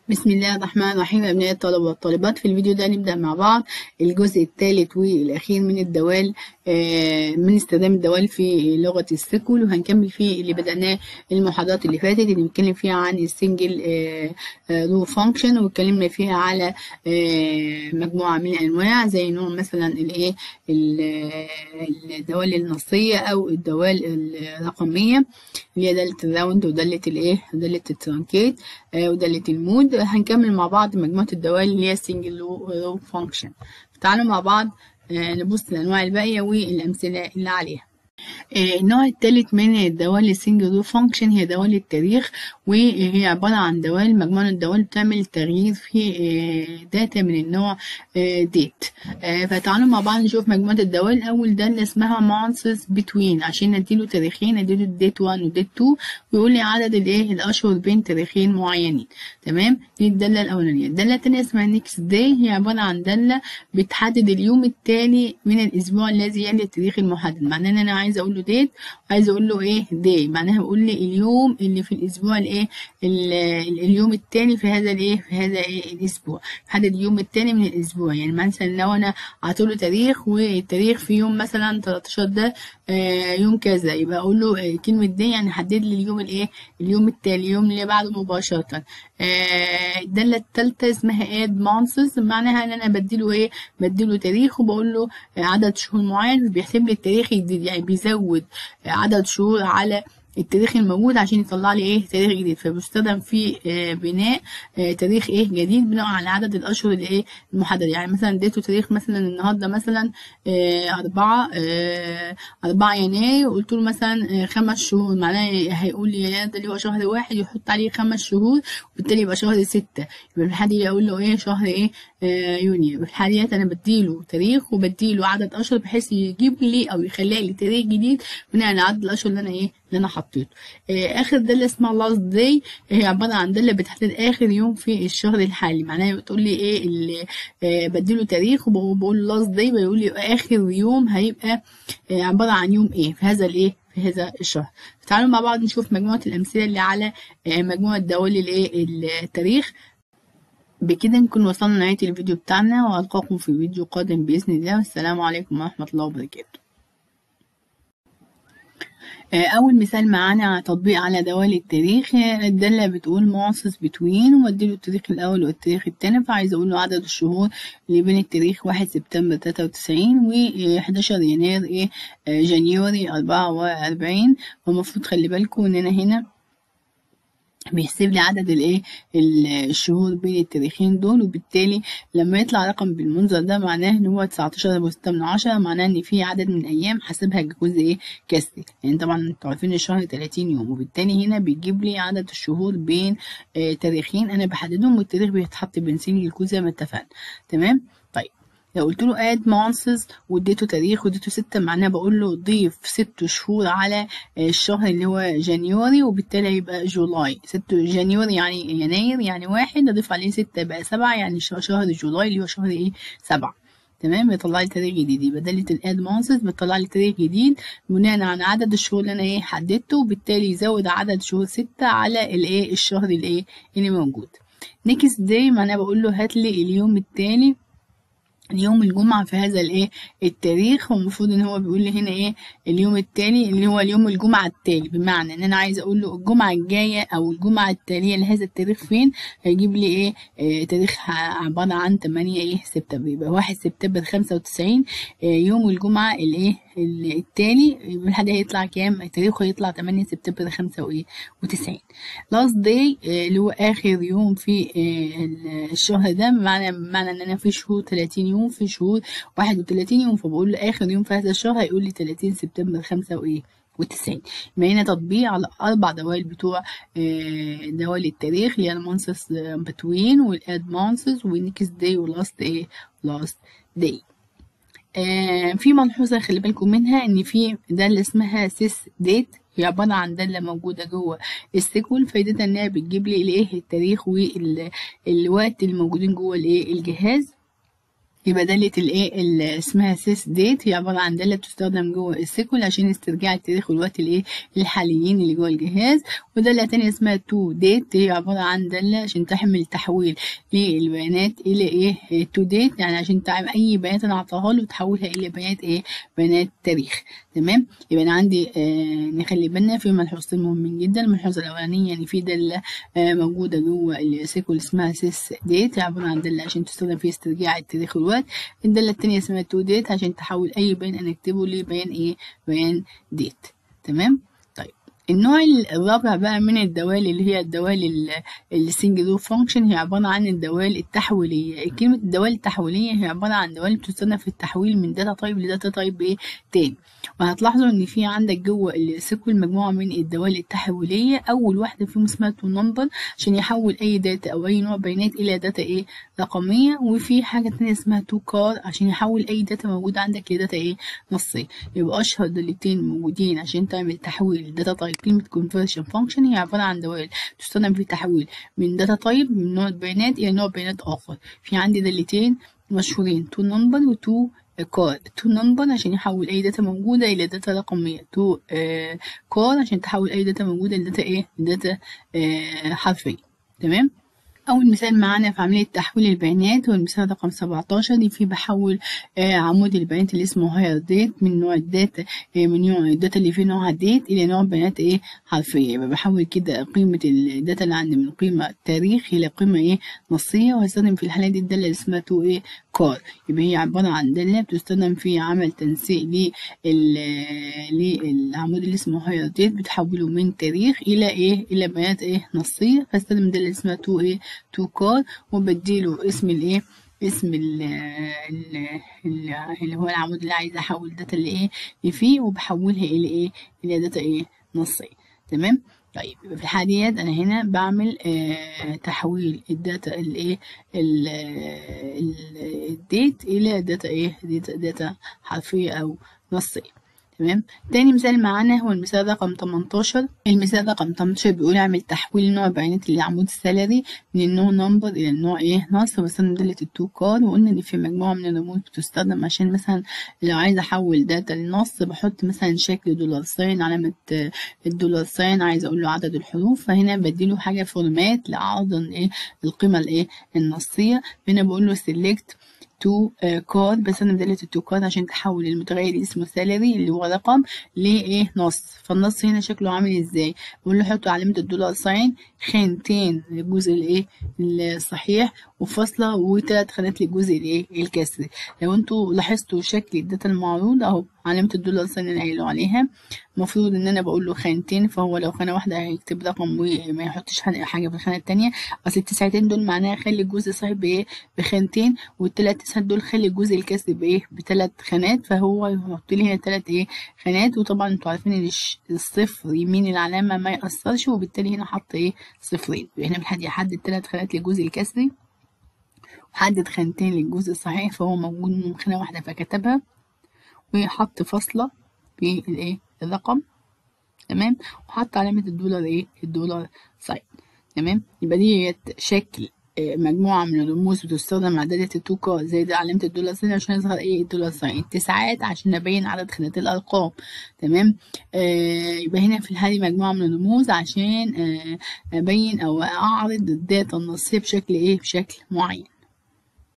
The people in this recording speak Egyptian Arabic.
بسم الله الرحمن الرحيم أبناء الطلبة والطالبات في الفيديو ده نبدأ مع بعض الجزء الثالث والأخير من الدوال آه، من استخدام الدوال في لغة السيكول وهنكمل فيه اللي بدأناه المحاضرات اللي فاتت اللي بنتكلم فيها عن السنجل رو فانكشن واتكلمنا فيها على آه، مجموعة من الأنواع زي نوع مثلا الإيه الدوال النصية أو الدوال الرقمية اللي هي دالة الراوند ودالة الإيه دالة الترانكيت آه، ودالة المود هنكمل مع بعض مجموعة الدوال اللي هي سنجل رو فانكشن تعالوا مع بعض آه، نبص الأنواع الباقية والأمثلة اللي عليها آه، النوع الثالث من الدوال السنجل رو فانكشن هي دوال التاريخ وهي عبارة عن دوال مجموعة الدوال بتعمل تغيير في آه، داتا من النوع ديت فتعالوا مع بعض نشوف مجموعة الدوال الأول ده اللي اسمها مانسز بتوين عشان نديله تاريخين نديله ديت 1 وديت 2 ويقول لي عدد الايه الأشهر بين تاريخين معينين تمام دي الدالة الأولانية الدالة التانية اسمها نيكست داي هي عبارة عن دالة بتحدد اليوم التالي من الأسبوع الذي يلي التاريخ المحدد معناه إن أنا عايزة أقول له ديت وعايزة أقول له إيه داي معناها بيقول لي اليوم اللي في الأسبوع الإيه اليوم التاني في هذا الإيه في هذا إيه الأسبوع بحدد اليوم التاني من الأسبوع يعني مثلا لو أنا عطيله تاريخ والتاريخ في يوم مثلا 13 ده آه يوم كذا يبقى أقول له آه كلمة داي يعني حدد لي اليوم الإيه اليوم التالي اليوم اللي بعده مباشرة آه الدالة التالتة اسمها اد مانسز معناها ان انا بديله ايه بديله تاريخ وبقول له عدد شهور معين بيحسب لي التاريخ الجديد يعني بيزود عدد شهور على التاريخ الموجود عشان يطلع لي ايه تاريخ جديد فبيستخدم في آه بناء آه تاريخ ايه جديد بناء على عدد الاشهر اللي ايه المحدده يعني مثلا اديته تاريخ مثلا النهارده مثلا آه أربعة أربعة يناير وقلت له مثلا خمس شهور معناه هيقول لي يناير ده اللي هو شهر واحد يحط عليه خمس شهور وبالتالي يبقى شهر ستة يبقى في الحالة دي اقول له ايه شهر ايه يونيو في الحالة ديت انا بديله تاريخ وبديله عدد اشهر بحيث يجيب لي او يخلي لي تاريخ جديد بناء على عدد الاشهر اللي انا ايه اللي انا حطيته آه اخر داله اسمها لاست داي هي عباره عن داله بتحدد اخر يوم في الشهر الحالي معناها بتقول لي ايه اللي آه بديله تاريخ وبقول لاست داي بيقول لي اخر يوم هيبقى آه عباره عن يوم ايه في هذا الايه في هذا الشهر تعالوا مع بعض نشوف مجموعه الامثله اللي على مجموعه دوال الايه التاريخ بكده نكون وصلنا لنهايه الفيديو بتاعنا والقاكم في فيديو قادم باذن الله والسلام عليكم ورحمه الله وبركاته أول مثال معانا تطبيق على دوال التاريخ الدالة بتقول مونسس بتوين واديله التاريخ الأول والتاريخ التاني فعايز أقول له عدد الشهور اللي بين التاريخ واحد سبتمبر تلاتة وتسعين و 11 يناير إيه جانيوري أربعة وأربعين فالمفروض خلي بالكم إن أنا هنا بيحسب لي عدد الايه الشهور بين التاريخين دول وبالتالي لما يطلع رقم بالمنظر ده معناه ان هو 19 وستة من عشرة معناه ان في عدد من ايام حاسبها جزء ايه كسري يعني طبعا انتوا عارفين الشهر 30 يوم وبالتالي هنا بيجيب لي عدد الشهور بين آه تاريخين انا بحددهم والتاريخ بيتحط بين سين الكوز زي ما اتفقنا تمام طيب لو قلت له اد مانسز واديته تاريخ واديته ستة معناها بقول له ضيف ست شهور على الشهر اللي هو جانيوري وبالتالي يبقى جولاي ست جانيوري يعني يناير يعني واحد اضيف عليه ستة يبقى سبعة يعني شهر جولاي اللي هو شهر ايه سبعة تمام بيطلع لي تاريخ جديد يبقى دالة الاد مانسز بتطلع لي تاريخ جديد بناء على عدد الشهور اللي انا ايه حددته وبالتالي يزود عدد شهور ستة على الايه الشهر الايه اللي موجود نيكست داي معناها بقول له هات لي اليوم التالي اليوم الجمعة في هذا الايه التاريخ والمفروض ان هو بيقول لي هنا ايه اليوم التالي اللي هو اليوم الجمعة التالي بمعنى ان انا عايزة اقول له الجمعة الجاية او الجمعة التالية لهذا التاريخ فين هيجيب لي ايه, إيه تاريخ عبارة عن 8 ايه سبتمبر يبقى 1 سبتمبر 95 إيه يوم الجمعة الايه التالي الحد هيطلع كام تاريخه هيطلع 8 سبتمبر 95 لاست داي اللي هو اخر يوم في الشهر ده بمعنى بمعنى ان انا في شهور 30 يوم في شهور 31 يوم فبقول له اخر يوم في هذا الشهر هيقول لي 30 سبتمبر 95 وتسعين يبقى هنا تطبيق على أربع دوال بتوع دوال التاريخ اللي هي المانسس بتوين والاد مانسس والنكست داي ولاست ايه لاست داي آه في ملحوظة خلي بالكم منها ان في دالة اسمها سيس ديت هي عبارة عن دالة موجودة جوه السيكول فايدتها انها بتجيب لي الايه التاريخ والوقت الموجودين جوه الايه الجهاز يبقى دالة الايه اللي اسمها سيس ديت هي عبارة عن دالة بتستخدم جوه السيكول عشان استرجاع التاريخ والوقت الايه الحاليين اللي جوه الجهاز ودالة تانية اسمها تو ديت هي عبارة عن دالة عشان تحمل تحويل للبيانات إلى ايه تو ديت يعني عشان تعمل أي بيانات أنا أعطاها له تحولها إلى بيانات ايه بيانات تاريخ تمام يبقى أنا عندي آه نخلي بالنا في ملحوظتين مهمين جدا الملحوظة الأولانية يعني في دالة آه موجودة جوه السيكول اسمها سيس ديت عبارة عن دالة عشان تستخدم في استرجاع التاريخ والوقت الدالة التانية اسمها تو ديت عشان تحول أي بيان أنا أكتبه لبيان إيه بيان ديت تمام طيب النوع الرابع بقى من الدوال اللي هي الدوال السنجل لوب فانكشن هي عبارة عن الدوال التحويلية كلمة الدوال التحويلية هي عبارة عن دوال بتستخدم في التحويل من داتا تايب لداتا تايب ايه تاني وهتلاحظوا ان في عندك جوه السيكول مجموعة من الدوال التحويلية اول واحدة فيهم اسمها تو نمبر عشان يحول اي داتا او اي نوع بيانات الى داتا ايه رقمية وفي حاجة تانية اسمها تو كار عشان يحول اي داتا موجودة عندك لداتا ايه نصية يبقى اشهر دالتين موجودين عشان تعمل تحويل داتا تايب كلمة conversion function هي عبارة عن دوال تستخدم في التحويل من داتا تايب من نوع بيانات إلى نوع بيانات آخر في عندي دالتين مشهورين تو نمبر وتو كار تو نمبر عشان يحول أي داتا موجودة إلى داتا رقمية تو كار عشان تحول أي داتا موجودة لداتا إيه لداتا آه حرفية تمام أول مثال معانا في عملية تحويل البيانات هو المثال رقم 17 دي فيه بحول آه عمود البيانات اللي اسمه هاير ديت من نوع الداتا آه من نوع الداتا اللي فيه نوعها ديت إلى نوع بيانات إيه حرفية يبقى بحول كده قيمة الداتا اللي عندي من قيمة تاريخ إلى قيمة إيه نصية وهستخدم في الحالة دي الدالة اللي اسمها تو إيه كار يبقى هي عبارة عن دالة بتستخدم في عمل تنسيق للعمود اللي اسمه هاير ديت بتحوله من تاريخ إلى إيه إلى بيانات إيه نصية فاستخدم الدالة اللي اسمها تو إيه تو كار وبديله اسم الايه اسم ال اللي هو العمود اللي عايز احول داتا اللي ايه اللي فيه وبحولها الى ايه الى داتا ايه نصية تمام طيب في الحالة ديت انا هنا بعمل آه تحويل الداتا الايه الديت الى داتا ايه داتا, داتا حرفية او نصية تمام تاني مثال معانا هو المثال رقم 18 المثال رقم 18 بيقول اعمل تحويل نوع بيانات لعمود السالري من النوع نمبر الى النوع ايه نص بستخدم دالة التو كار وقلنا ان في مجموعة من الرموز بتستخدم عشان مثلا لو عايزة احول داتا لنص بحط مثلا شكل دولار ساين علامة الدولار ساين عايزة اقول له عدد الحروف فهنا بديله حاجة فورمات لعرض ايه القيمة الايه النصية هنا بقول له سيلكت تو كود بستخدم دالة التو كود عشان تحول المتغير اللي اسمه سالري اللي هو رقم لإيه نص فالنص هنا شكله عامل ازاي بقول له حطوا علامة الدولار ساين خانتين للجزء الايه الصحيح وفاصلة وثلاث خانات للجزء الايه الكسري لو انتوا لاحظتوا شكل الداتا المعروض اهو علامة الدولار ساين اللي قايلوا عليها المفروض ان انا بقول له خانتين فهو لو خانة واحدة هيكتب رقم وما يحطش حاجة في الخانة التانية اصل التسعتين دول معناها خلي الجزء الصحيح بايه بخانتين والتلات تسعات دول خلي الجزء الكسري بايه بثلاث خانات فهو يحط لي هنا ثلاث ايه خانات وطبعا انتوا عارفين ان الصفر يمين العلامة ما يأثرش وبالتالي هنا حط ايه صفرين هنا بنحدد يحدد ثلاث خانات للجزء الكسري وحدد خانتين للجزء الصحيح فهو موجود من خانة واحدة فكتبها وحط فاصلة في الايه الرقم تمام وحط علامة الدولار ايه الدولار ساين تمام يبقى دي شكل مجموعة من الرموز بتستخدم عدادة التوكا زي علامة الدولار ساين عشان يظهر ايه الدولار ساين التسعات عشان ابين عدد خانات الارقام تمام آه يبقى هنا في الحالة مجموعة من الرموز عشان آه ابين او اعرض الداتا النصية بشكل ايه بشكل معين